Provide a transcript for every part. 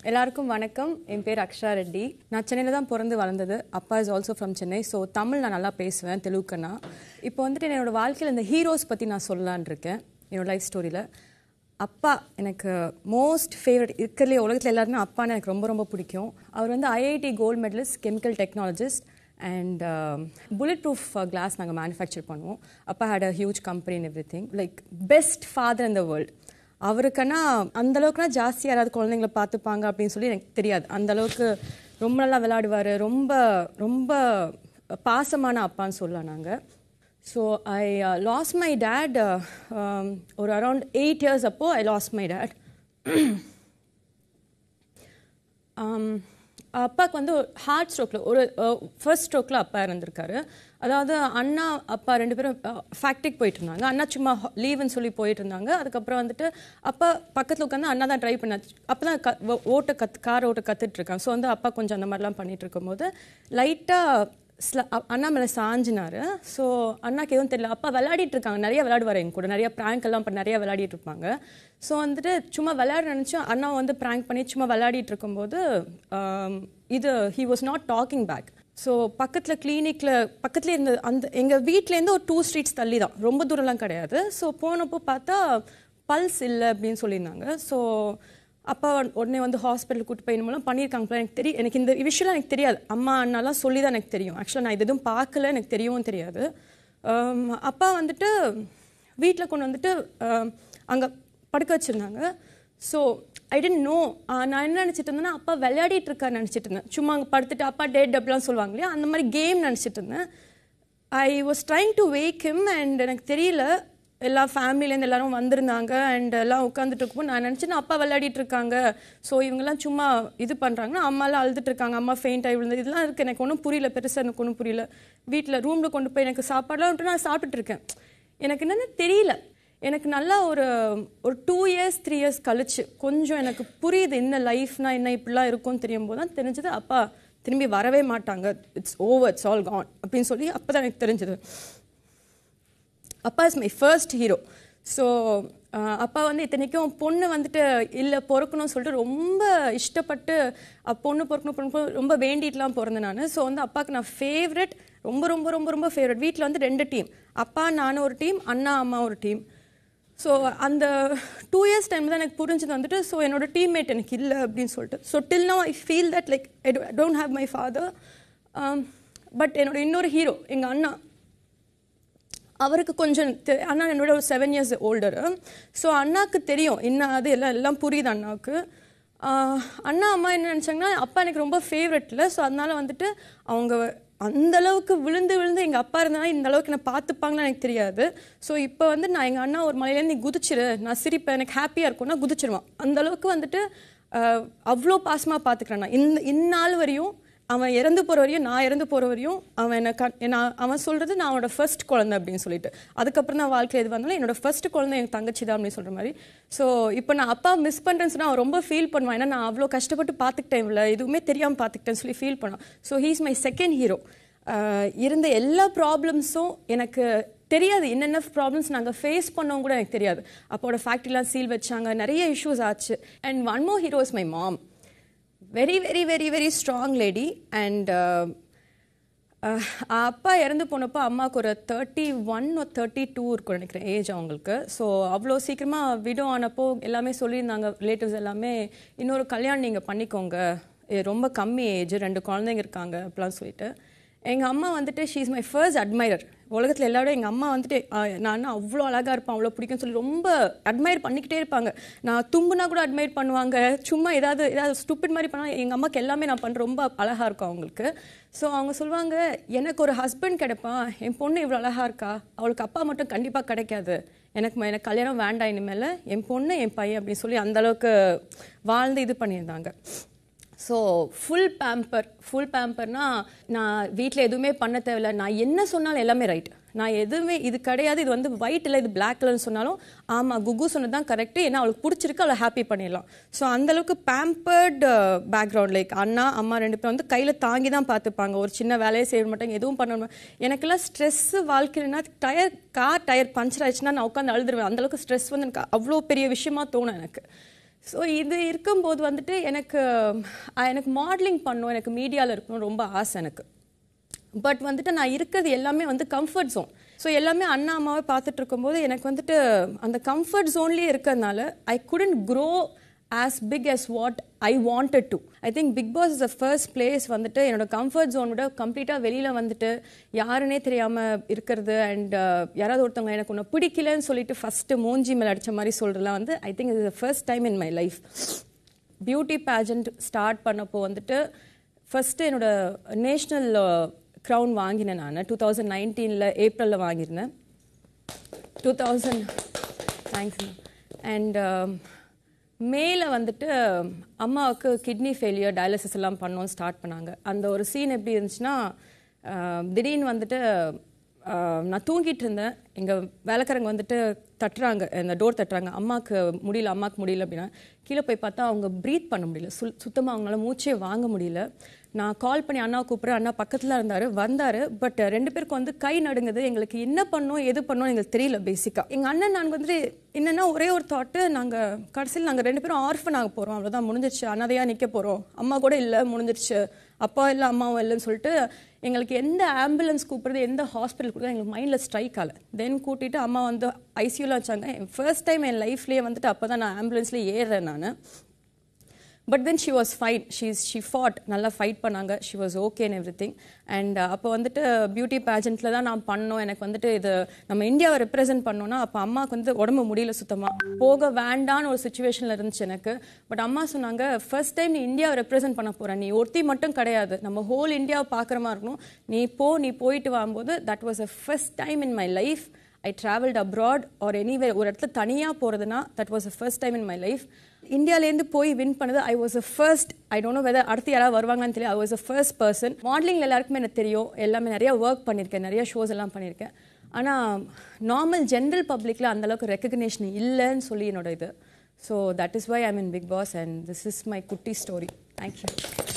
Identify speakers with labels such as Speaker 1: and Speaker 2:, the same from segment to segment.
Speaker 1: எல்லாருக்கும் வணக்கம் என் பேர் அக்ஷா ரெட்டி நான் சென்னையில் தான் பிறந்து வளர்ந்தது அப்பா is also from Chennai so Tamil நான் நல்லா பேசுவேன் தெலுங்குனா இப்போ வந்துட்டு என்னோட வாழ்க்கையில் இந்த ஹீரோஸ் பற்றி நான் சொல்லலான் இருக்கேன் என்னோட லைஃப் ஸ்டோரியில் அப்பா எனக்கு மோஸ்ட் ஃபேவரட் இருக்கிறதுலே உலகத்தில் எல்லாருமே அப்பான்னு எனக்கு ரொம்ப ரொம்ப பிடிக்கும் அவர் வந்து IIT gold medallist chemical technologist and bullet proof glass நாங்கள் மேனுஃபேக்சர் பண்ணுவோம் அப்பா had a huge company in everything like best father in the world அவருக்குன்னா அந்த அளவுக்குனா ஜாஸ்தி யாராவது குழந்தைங்களை பார்த்துப்பாங்க அப்படின்னு சொல்லி எனக்கு தெரியாது அந்த அளவுக்கு ரொம்ப நல்லா விளையாடுவார் ரொம்ப ரொம்ப பாசமான அப்பான்னு சொல்லலாம் நாங்கள் so I lost my dad ஒரு அரவுண்ட் எயிட் இயர்ஸ் அப்போ ஐ லாஸ் மை டேட் அப்பாவுக்கு வந்து ஹார்ட் ஸ்ட்ரோக்கில் ஒரு ஃபர்ஸ்ட் ஸ்ட்ரோக்கில் அப்பா இருந்திருக்காரு அதாவது அண்ணா அப்பா ரெண்டு பேரும் ஃபேக்ட்ரிக்கு போயிட்டு இருந்தாங்க அண்ணா சும்மா லீவுன்னு சொல்லி போயிட்டு இருந்தாங்க அதுக்கப்புறம் வந்துட்டு அப்பா பக்கத்தில் உட்காந்து அண்ணா தான் ட்ரை பண்ண அப்போ தான் க வ- ஓட்ட கத் கார் ஓட்ட கற்றுட்டு இருக்காங்க ஸோ வந்து அப்பா கொஞ்சம் அந்த மாதிரிலாம் பண்ணிட்டு இருக்கும்போது லைட்டாக ஸ்ல அ- அண்ணா மேலே சாஞ்சினாரு ஸோ அண்ணாக்கு எதுவும் தெரியல அப்பா விளையாடிட்டு இருக்காங்க நிறைய விளையாடுவார் எங்க கூட நிறைய ப்ராங்க் எல்லாம் பண்ணி நிறைய விளையாடிட்டு இருப்பாங்க ஸோ வந்துட்டு சும்மா விளையாட நினச்சோம் அண்ணா வந்து ப்ராங்க் பண்ணி சும்மா விளையாடிட்டு இருக்கும்போது ஆம், இது he was not talking back so பக்கத்தில் கிளினிக்கில் பக்கத்துலேயே இருந்த அந்த எங்கள் வீட்டிலேருந்து ஒரு டூ ஸ்ட்ரீட்ஸ் தள்ளி தான் ரொம்ப தூரம்லாம் கிடையாது ஸோ போனப்போ பார்த்தா பல்ஸ் இல்லை அப்படின்னு சொல்லியிருந்தாங்க ஸோ அப்பா உடனே வந்து ஹாஸ்பிட்டல் கூட்டு போய் மூலம் பண்ணியிருக்காங்க போல எனக்கு தெரியும் எனக்கு இந்த விஷயம்லாம் எனக்கு தெரியாது அம்மா அண்ணாலாம் சொல்லி தான் எனக்கு தெரியும் ஆக்சுவலாக நான் இது எதுவும் பார்க்கல எனக்கு தெரியவும் தெரியாது ஆம், அப்பா வந்துட்டு வீட்டில் கொண்டு வந்துட்டு அங்கே படுக்க வச்சுருந்தாங்க ஸோ ஐ டென்ட் நோ நான் என்ன நினச்சிட்டு இருந்தேன்னா அப்பா விளையாடிட்டு இருக்காரு நினச்சிட்டு இருந்தேன் சும்மா அங்கே படுத்துட்டு அப்பா டேட் அப்படிலாம் சொல்லுவாங்க இல்லையா அந்த மாதிரி கேம் நினச்சிட்டு இருந்தேன் I was trying to wake him and எனக்கு தெரியல எல்லா ஃபேமிலிலேருந்து எல்லாரும் வந்திருந்தாங்க அண்ட் எல்லாம் உட்காந்துட்டு இருக்கும்போது நான் நினச்சேன் அப்பா விளையாடிட்டு இருக்காங்க ஸோ இவங்கெல்லாம் சும்மா இது பண்ணுறாங்கன்னா அம்மாலாம் அழுதுட்டு இருக்காங்க அம்மா ஃபெயிண்ட் ஆகி விழுந்து இதெல்லாம் இருக்குது எனக்கு ஒன்றும் புரியல பெருசாக எனக்கு ஒன்றும் புரியல வீட்டில் ரூமில் கொண்டு போய் எனக்கு சாப்பாடுலாம் விட்டு நான் சாப்பிட்டுட்டு இருக்கேன் எனக்கு என்னென்னு தெரியல எனக்கு நல்லா ஒரு ஒரு டூ இயர்ஸ் த்ரீ இயர்ஸ் கழிச்சு கொஞ்சம் எனக்கு புரியுது என்ன லைஃப்னா என்ன இப்படிலாம் இருக்கும்னு தெரியும் போது தான் தெரிஞ்சது அப்பா திரும்பி வரவே மாட்டாங்க it's over it's all gone அப்படின்னு சொல்லி அப்போ தான் எனக்கு தெரிஞ்சது அப்பா is my first hero so அப்பா வந்து இத்தனைக்கும் பொண்ணு வந்துட்டு இல்லை பிறக்கணும்னு சொல்லிட்டு ரொம்ப இஷ்டப்பட்டு அஹ், பொண்ணு பிறக்கணும் பொண்ணு பிறக்கணும் ரொம்ப வேண்டிட்டுலாம் பிறந்தேன் நான் ஸோ வந்து அப்பாவுக்கு நான் ஃபேவரட் ரொம்ப ரொம்ப ரொம்ப ரொம்ப ஃபேவரட் வீட்டில் வந்து ரெண்டு டீம் அப்பா நானும் ஒரு டீம் அண்ணா அம்மா ஒரு டீம் ஸோ அந்த டூ இயர்ஸ் டைம் தான் எனக்கு புரிஞ்சது வந்துட்டு ஸோ என்னோட டீம்மேட் எனக்கு இல்லை அப்படின்னு சொல்லிட்டு so till now I feel that like I don't have my father but என்னோட இன்னொரு ஹீரோ எங்கள் அண்ணா அவருக்கு கொஞ்சம் தெ- அண்ணா என்னோட ஒரு செவன் இயர்ஸ் ஓல்டரு ஸோ அண்ணாக்கு தெரியும் என்ன அது எல்லாம் எல்லாம் புரியுது அண்ணாவுக்கு ஆஹ் அண்ணா அம்மா என்ன நினச்சாங்கன்னா அப்பா எனக்கு ரொம்ப ஃபேவரெட்டில் ஸோ அதனால வந்துட்டு அவங்க அந்த அளவுக்கு விழுந்து விழுந்து எங்கள் அப்பா இருந்தாலும் இந்த அளவுக்கு என்ன பார்த்துப்பாங்கன்னு எனக்கு தெரியாது ஸோ இப்போ வந்து நான் எங்கள் அண்ணா ஒரு மலையிலேருந்து நீ குதிச்சிரு நான் சிரிப்பேன் எனக்கு ஹாப்பியாக இருக்கும்னா குதிச்சிருவான் அந்த அளவுக்கு வந்துட்டு ஆஹ் அவ்வளோ பாசமாக பார்த்துக்கிறேன் நான் இந்த இந்நாள் வரையும் அவன் இறந்து போகிற வரையும் நான் இறந்து போகிற வரையும் அவன் என்ன கண் நான் அவன் சொல்கிறது நான் அவனோட ஃபர்ஸ்ட் குழந்தை அப்படின்னு சொல்லிட்டு அதுக்கப்புறம் தான் வாழ்க்கை எது வந்தாலும் என்னோட ஃபர்ஸ்ட் குழந்தை எனக்கு தங்கச்சி தான் அப்படின்னு சொல்கிற மாதிரி ஸோ இப்போ நான் அப்பா மிஸ் பண்ணுறேன்னு சொன்னால் அவன் ரொம்ப ஃபீல் பண்ணுவான் ஏன்னா நான் அவ்வளோ கஷ்டப்பட்டு பார்த்துக்கிட்டேன் இல்லை எதுவுமே தெரியாமல் பார்த்துக்கிட்டேன்னு சொல்லி ஃபீல் பண்ணான் so he's my second hero இருந்த எல்லா ப்ராப்ளம்ஸும் எனக்கு தெரியாது என்னென்ன ப்ராப்ளம்ஸ் நாங்கள் ஃபேஸ் பண்ணோம் கூட எனக்கு தெரியாது அப்போட ஃபேக்ட்ரிலாம் சீல் வச்சாங்க நிறைய இஷ்யூஸ் ஆச்சு and one more hero is my mom very very very very strong lady and அப்பா இறந்து போனப்போ அம்மாவுக்கு ஒரு தேர்ட்டி ஒன் ஒரு தேர்ட்டி டூ இருக்கும் நினைக்கிறேன் ஏஜ் அவங்களுக்கு ஸோ அவ்வளோ சீக்கிரமாக விடோ ஆனப்போ எல்லாமே சொல்லியிருந்தாங்க ரிலேட்டிவ்ஸ் எல்லாமே இன்னொரு கல்யாணம் நீங்கள் பண்ணிக்கோங்க இது ரொம்ப கம்மி ஏஜ் ரெண்டு குழந்தைங்க இருக்காங்க அப்படிலாம் சொல்லிட்டு எங்கள் அம்மா வந்துட்டு she is my first admirer உலகத்தில் எல்லாரோட எங்கள் அம்மா வந்துட்டு ஆஹ், நான் அவ்வளோ அழகாக இருப்பேன் அவ்வளோ பிடிக்கும்னு சொல்லி ரொம்ப அட்மையர் பண்ணிக்கிட்டே இருப்பாங்க நான் தும்புனா கூட அட்மையர் பண்ணுவாங்க சும்மா ஏதாவது ஏதாவது ஸ்டூப்பிட் மாதிரி பண்ணால் எங்கள் அம்மாக்கு எல்லாமே நான் பண்ணுற ரொம்ப அழகாக இருக்கும் அவங்களுக்கு ஸோ அவங்க சொல்லுவாங்க எனக்கு ஒரு ஹஸ்பண்ட் கிடைப்பான் என் பொண்ணு இவ்வளோ அழகாக இருக்கா அவளுக்கு அப்பா மட்டும் கண்டிப்பாக கிடைக்காது எனக்கு ம- எனக்கு கல்யாணம் வேண்டாம் இனிமேல் என் பொண்ணு என் பையன் அப்படின்னு சொல்லி அந்த அளவுக்கு வாழ்ந்து இது பண்ணியிருந்தாங்க ஸோ ஃபுல் பேம்பர் ஃபுல் பேம்பர்னா நான் வீட்டில் எதுவுமே பண்ண தேவையில்ல நான் என்ன சொன்னாலும் எல்லாமே ரைட் நான் எதுவுமே இது கிடையாது இது வந்து ஒயிட் இல்லை இது பிளாக் கலர்னு சொன்னாலும் ஆமாம் குகு சொன்னது தான் கரெக்டு ஏன்னா அவளுக்கு பிடிச்சிருக்கு அவளை ஹாப்பி பண்ணிடலாம் ஸோ அந்தளவுக்கு பேம்பர்டு பேக்ரவுண்ட் லைக் அண்ணா அம்மா ரெண்டு பேரும் வந்து கையில் தாங்கி தான் பார்த்துப்பாங்க ஒரு சின்ன வேலையை செய்ய மாட்டாங்க எதுவும் பண்ண மாட்டாங்க. எனக்கெல்லாம் ஸ்ட்ரெஸ்ஸு வாழ்க்கையிலனா டயர் கார் டயர் பஞ்சர் ஆயிடுச்சுன்னா நான் உட்காந்து அழுதுருவேன் அந்தளவுக்கு ஸ்ட்ரெஸ் வந்து எனக்கு அவ்வளோ பெரிய விஷயமா தோணும் எனக்கு ஸோ இது இருக்கும்போது வந்துட்டு எனக்கு அஹ், எனக்கு மாடலிங் பண்ணணும் எனக்கு மீடியாவில் இருக்கணும் ரொம்ப ஆசை எனக்கு பட் வந்துட்டு நான் இருக்கிறது எல்லாமே வந்து கம்ஃபர்ட் ஜோன் ஸோ எல்லாமே அண்ணா அம்மாவை பார்த்துட்டு இருக்கும்போது எனக்கு வந்துட்டு அந்த கம்ஃபர்ட் ஜோன்லேயே இருக்கிறதுனால I couldn't grow as big as what I wanted to I think Bigg Boss is the first place வந்துட்டு என்னோட கம்ஃபர்ட் ஜோன் விட கம்ப்ளீட்டாக வெளியில் வந்துட்டு யாருன்னே தெரியாமல் இருக்கிறது அண்ட் யாராவது ஒருத்தவங்க எனக்கு ஒன்று பிடிக்கலன்னு சொல்லிட்டு ஃபஸ்ட்டு மூஞ்சி மேலே அடித்த மாதிரி சொல்கிறதுலாம் வந்து I think is the first time in my life beauty pageant start பண்ணப்போ வந்துட்டு ஃபஸ்ட்டு என்னோட நேஷ்னல் க்ரௌன் வாங்கினேன் நான் டூ தௌசண்ட் நைன்டீனில் ஏப்ரலில் வாங்கியிருந்தேன் டூ தௌசண்ட் தேங்க்ஸ் அண்ட் மேல வந்துட்டு அம்மாவுக்கு கிட்னி ஃபெயிலியர் டயாலிசிஸ் எல்லாம் பண்ணோம் ஸ்டார்ட் பண்ணாங்க அந்த ஒரு சீன் எப்படி இருந்துச்சுன்னா அஹ், திடீர்னு வந்துட்டு அஹ், நான் தூங்கிட்டு இருந்தேன் எங்கள் வேலைக்காரங்க வந்துட்டு தட்டுறாங்க இந்த டோர் தட்டுறாங்க அம்மாவுக்கு முடியல அம்மாவுக்கு முடியல அப்படின்னா கீழே போய் பார்த்தா அவங்க ப்ரீத் பண்ண முடியல சுல் சுத்தமாக அவங்களால மூச்சே வாங்க முடியல நான் கால் பண்ணி அண்ணா கூப்பிட்றேன் அண்ணா பக்கத்தில் இருந்தார் வந்தார் பட் ரெண்டு பேருக்கும் வந்து கை நடுங்குது எங்களுக்கு என்ன பண்ணோம் எது பண்ணோம் எங்களுக்கு தெரியல பேசிக்காக எங்கள் அண்ணன் நாங்கள் வந்துட்டு என்னென்னா ஒரே ஒரு தாட்டு நாங்கள் கடைசியில் நாங்கள் ரெண்டு பேரும் ஆர்ஃபன் ஆக போகிறோம் அவ்வளோதான் முடிஞ்சிருச்சு அனாதையாக நிற்க போகிறோம் அம்மா கூட இல்லை முடிஞ்சிருச்சு அப்பா இல்லை அம்மாவும் இல்லைன்னு சொல்லிட்டு எங்களுக்கு எந்த ஆம்புலன்ஸ் கூப்பிடுறது எந்த ஹாஸ்பிட்டல் கூப்பிடுறது எங்களுக்கு மைண்டில் ஸ்ட்ரைக் ஆகலை தென் கூட்டிட்டு அம்மா வந்து ஐசியூவில் வச்சாங்க ஃபர்ஸ்ட் டைம் என் லைஃப்லேயே வந்துட்டு அப்போ தான் நான் ஆம்புலன்ஸ்லேயே ஏறுறேன் நான் but then she was fight she's she fought நல்லா ஃபைட் பண்ணாங்க she was okay and everything and அப்போ வந்துட்டு பியூட்டி பேஜெண்ட்டில் தான் நான் பண்ணோம் எனக்கு வந்துட்டு இது நம்ம இந்தியாவை ரெப்ரசென்ட் பண்ணோன்னா அப்போ அம்மாவுக்கு வந்து உடம்பு முடியல சுத்தமாக போக வேண்டான்னு ஒரு சுச்சுவேஷனில் இருந்துச்சு எனக்கு பட் அம்மா சொன்னாங்க ஃபர்ஸ்ட் டைம் நீ இந்தியாவை ரெப்ரசென்ட் பண்ண போற நீ ஒருத்தி மட்டும் கிடையாது நம்ம ஹோல் இந்தியாவை பார்க்குற மாதிரி இருக்கணும் நீ போ நீ போயிட்டு வரும்போது that was a first time in my life I travelled abroad or anyway ஒரு இடத்துல தனியாக போகிறதுனா that was a first time in my life இந்தியாவிலேருந்து போய் வின் பண்ணது I was a first I don't know whether அடுத்து யாராவது வருவாங்கன்னு தெரியல I was a first person modelling எல்லாருக்குமே எனக்கு தெரியும் எல்லாமே நிறைய ஒர்க் பண்ணியிருக்கேன் நிறைய ஷோஸ் எல்லாம் பண்ணியிருக்கேன் ஆனால் நார்மல் ஜென்ரல் பப்ளிக்கில் அந்தளவுக்கு ரெக்கக்னேஷன் இல்லைன்னு சொல்லி என்னோட இது so that is why I'm in Bigg Boss and this is my குட்டி ஸ்டோரி தேங்க்யூ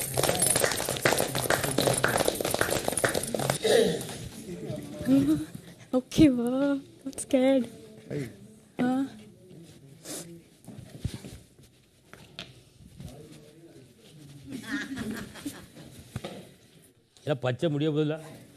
Speaker 1: ஓகேவா ஸ்கேட் ஆ
Speaker 2: எல்லாம் பச்சை முடிய போதில்ல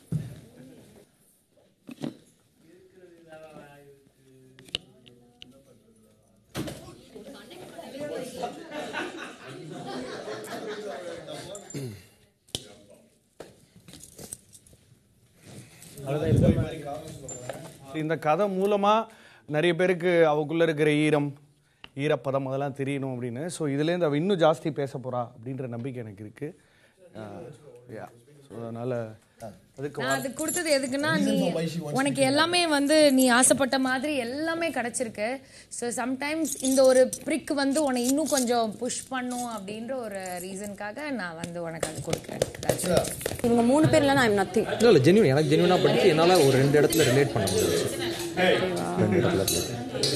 Speaker 3: இந்த கதை மூலமா நிறைய பேருக்கு அவக்குள்ள இருக்கிற ஈரம் ஈரப்பதம் அதெல்லாம் தெரியணும் அப்படின்னு ஸோ இதுலேருந்து அவள் இன்னும் ஜாஸ்தி பேச போறா அப்படின்ற நம்பிக்கை எனக்கு இருக்கு யா ஸோ அதனால அதுக்கு
Speaker 4: நான் அது கொடுத்தது எதுக்குன்னா நீ உனக்கு எல்லாமே வந்து நீ ஆசைப்பட்ட மாதிரி எல்லாமே கிடைச்சிருக்கு ஸோ சம்டைம்ஸ் இந்த ஒரு ப்ரிக் வந்து உன்னை இன்னும் கொஞ்சம் புஷ் பண்ணும் அப்படின்ற ஒரு ரீசனுக்காக நான் வந்து உனக்கு அது கொடுக்குறேன் That's it.
Speaker 1: இவங்க மூணு பேர்ல நான் நத்திங்
Speaker 5: இல்லை இல்லை ஜென்யூன் எனக்கு ஜென்யூனாக படிச்சு என்னால் ஒரு ரெண்டு இடத்துல ரிலேட் பண்ண முடிஞ்சிச்சு ரெண்டு இடத்துல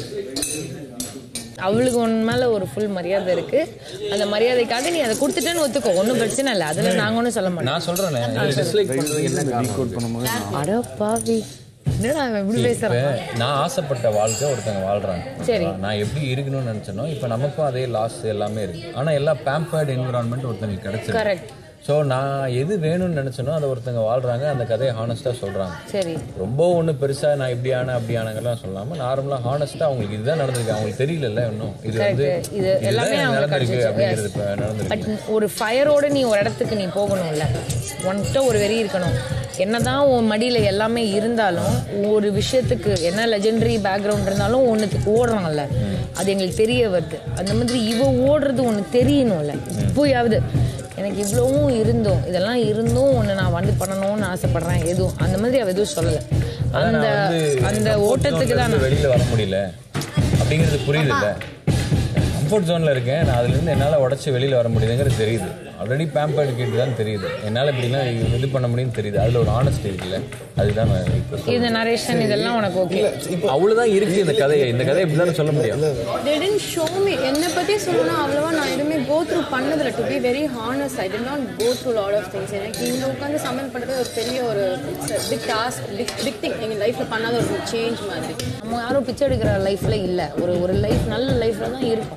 Speaker 4: அவளுக்கு உன் மேல ஒரு ஃபுல் மரியாதை இருக்கு அந்த மரியாதைக்காக நீ அதை கொடுத்துட்டேன்னு ஒத்துக்கோ ஒன்றும் பிரச்சனை இல்லை அதுல நாங்க ஒன்றும் சொல்ல மாட்டோம்
Speaker 5: நான் சொல்கிறேன் டிஸ்லைக் பண்ணுறதுக்கு என்ன காரணம்
Speaker 4: அட பாவி என்னடா அவன் இப்படி பேசுறான்
Speaker 6: இப்ப நான் ஆசைப்பட்ட வாழ்க்கை ஒருத்தங்க வாழ்றாங்க
Speaker 4: சரி.
Speaker 6: நான் எப்படி இருக்கணும்னு நினைச்சனோ இப்போ நமக்கும் அதே லாஸ் எல்லாமே இருக்கு ஆனா எல்லாம் பேம்பர்ட் என்விரான்மெண்ட் ஒருத்தங்களுக்கு கிடைச்சிருக்கு
Speaker 4: கரெக்ட்
Speaker 6: ஸோ நான் எது வேணும்னு நினைச்சனோ அதை ஒருத்தங்க வாழ்றாங்க அந்த கதையை ஹானஸ்டா சொல்றாங்க
Speaker 4: சரி
Speaker 6: ரொம்ப ஒண்ணு பெருசா நான் இப்படி ஆன அப்படி ஆனங்கெல்லாம் சொல்லாம நார்மலா ஹானஸ்டா அவங்களுக்கு இதுதான் நடந்திருக்கு அவங்களுக்கு தெரியல இன்னும் இது வந்து
Speaker 4: Correct. இது
Speaker 6: இதுதான்
Speaker 4: எல்லாமே
Speaker 6: எனக்கு
Speaker 4: அவங்களுக்கு
Speaker 6: நடந்திருக்கு
Speaker 4: கிடைச்சிச்சு.
Speaker 6: அப்படிங்கிறது இப்ப
Speaker 4: பட்
Speaker 6: நடந்திருக்கு
Speaker 4: ஒரு ஃபயரோட நீ ஒரு இடத்துக்கு நீ போகணும்ல உன்கிட்ட ஒரு வெறி இருக்கணும் என்னதான் உன் மடியில எல்லாமே இருந்தாலும் ஒரு விஷயத்துக்கு என்ன லெஜெண்டரி பேக்ரவுண்ட் இருந்தாலும் ஒன்றுத்துக்கு ஓடுறாங்கல்ல அது எங்களுக்கு தெரிய வருது அந்த மாதிரி இவ ஓடுறது ஒன்று தெரியணும்ல இப்போயாவது எனக்கு இவ்வளவும் இருந்தும் இதெல்லாம் இருந்தும் ஒன்று நான் வந்து பண்ணணும்னு ஆசைப்படுறேன் எதுவும் அந்த மாதிரி அவ எதுவும் சொல்லலை
Speaker 6: அதான்
Speaker 4: அந்த
Speaker 6: நான் வந்து
Speaker 4: அந்த
Speaker 6: comfort
Speaker 4: ஓட்டத்துக்கு
Speaker 6: zone ல
Speaker 4: தான்
Speaker 6: இருந்து
Speaker 4: நான்
Speaker 6: வெளியில வர முடியல அப்படிங்கிறது புரியுது இல்ல கம்ஃபர்ட் ஜோன்ல இருக்கேன் நான் அதுல இருந்து என்னால உடச்சி வெளியில வர முடியுதுங்கிறது தெரியுது ஆல்ரெடி பேம்பர்டு கேட்டு தான் தெரியுது என்னால இப்படிலாம் இது பண்ண முடியும்னு தெரியுது அதுல ஒரு ஆனஸ்ட் இருக்குல்ல அதுதான் நான் இப்ப சொல்றேன்.
Speaker 4: இந்த நரேஷன் இதெல்லாம் உனக்கு ஓகே
Speaker 5: அவ்வளோதான் இருக்கு இந்த கதையை இந்த கதையை இப்படி சொல்ல முடியும்
Speaker 1: they didn't show me என்னை பற்றி சொல்லணும்னா அவ்வளோவா நான் எதுவுமே கோ த்ரூ பண்ணதில்லை to be very honest I did not go through lot of things எனக்கு இங்கே உட்காந்து சமையல் பண்ணுறது ஒரு பெரிய ஒரு big task big big thing எங்கள் லைஃப்பில் பண்ணாத ஒரு சேஞ்ச் மாதிரி
Speaker 4: நம்ம யாரும் பிச்சை எடுக்கிற லைஃப்ல இல்ல ஒரு ஒரு லைஃப் நல்ல லைஃப்ல தான் இருக்கும்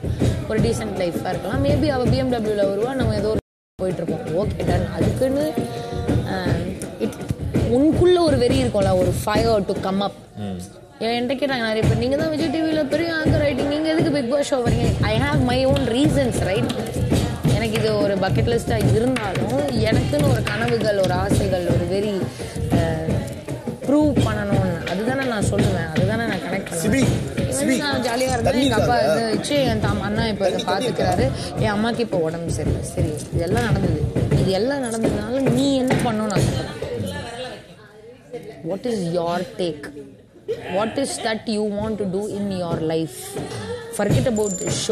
Speaker 4: ஒரு டீசென்ட் லைஃபாக இருக்கலாம் மேபி அவள் பிஎம்டபிள்யூவில் வருவா நம்ம ஏதோ ஒரு போயிட்டு இருப்போம் ஓகே டன் அதுக்குன்னு இட் உனக்குள்ள ஒரு வெறி இருக்கும்ல ஒரு ஃபயர் டு கம் அப் என்கிட்ட கேட்டாங்க நிறைய பேர் நீங்கள் தான் விஜய் டிவியில் பெரிய ஆங்கர் ரைட்டிங் நீங்கள் எதுக்கு பிக் பாஸ் ஷோ வரீங்க I have my own reasons right எனக்கு இது ஒரு பக்கெட் லிஸ்ட்டாக இருந்தாலும் எனக்குன்னு ஒரு கனவுகள் ஒரு ஆசைகள் ஒரு வெறி ப்ரூவ் பண்ணணும்னு அதுதானே நான் சொல்லுவேன் அதுதானே நான் கனெக்ட்
Speaker 2: சிபி,
Speaker 4: பண்ணுவேன்
Speaker 2: சிபி,
Speaker 4: Even நான் ஜாலியாக இருந்தேன் எங்கள் அப்பா இதை வச்சு என் தாம் அண்ணா இப்போ இதை பார்த்துக்கிறாரு என் அம்மாக்கு இப்போ உடம்பு சரியில்லை சரி இதெல்லாம் நடந்தது இது எல்லாம் நடந்ததுனால நீ என்ன பண்ணணும் நான் சொல்கிறேன் what is your take what is that you want to do in your life forget about this show